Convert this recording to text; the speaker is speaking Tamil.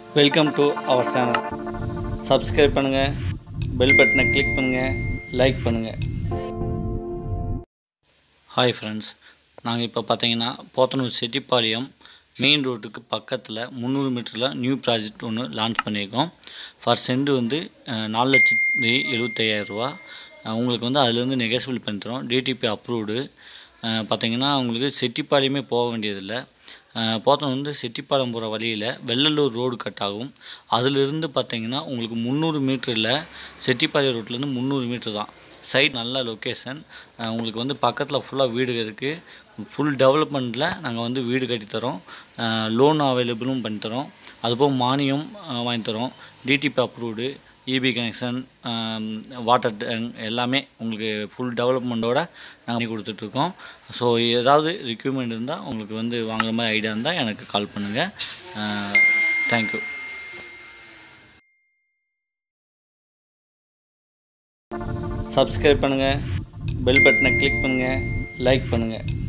welcome to our channel subscribe பண்ணுங்கள் பெல் பட்டனை கிளிக் பண்ணுங்கள் லைக் பண்ணுங்கள் ஹாய் ஃப்ரெண்ட்ஸ் நாங்கள் இப்போ பார்த்தீங்கன்னா போத்தனூர் செட்டிப்பாளையம் மெயின் ரோட்டுக்கு பக்கத்தில் முந்நூறு மீட்டரில் நியூ ப்ராஜெக்ட் ஒன்று லான்ச் பண்ணியிருக்கோம் ஃபார் சென்ட் வந்து அஹ், நாலு லட்சத்தி எழுபத்தையாயிரரூவா உங்களுக்கு வந்து அதுலேருந்து நெகோசியபிள் பண்ணி தரோம் டிடிபி அப்ரூவ்டு பார்த்தீங்கன்னா உங்களுக்கு செட்டிப்பாளையமே போக வேண்டியதில்லை போத்தனூர் வந்து செட்டிப்பாளையம் போகிற வழியில் வெள்ளலூர் ரோடு கட் ஆகும் அதிலிருந்து பார்த்தீங்கன்னா உங்களுக்கு முந்நூறு மீட்டரில் செட்டிப்பாளையம் ரோட்லேருந்து முந்நூறு மீட்டர் தான் சைட் நல்ல லொக்கேஷன் உங்களுக்கு வந்து பக்கத்தில் ஃபுல்லாக வீடு இருக்குது ஃபுல் டெவலப்மெண்ட்டில் நாங்கள் வந்து வீடு கட்டித்தரோம் லோன் அவைலபிளும் பண்ணித்தரோம் அதுபோக மானியம் அஹ், வாங்கி தரோம் DTP approved EB connection water tank எல்லாமே உங்களுக்கு ஃபுல் டெவலப்மெண்ட்டோட நாங்கள் பண்ணி கொடுத்துட்ருக்கோம் ஸோ ஏதாவது ரிக்யூர்மெண்ட் இருந்தால் உங்களுக்கு வந்து வாங்குற மாதிரி ஐடியா இருந்தால் எனக்கு கால் பண்ணுங்கள் தேங்க்யூ சப்ஸ்கிரைப் பண்ணுங்கள் பெல் பட்டனை கிளிக் பண்ணுங்கள் லைக் பண்ணுங்கள்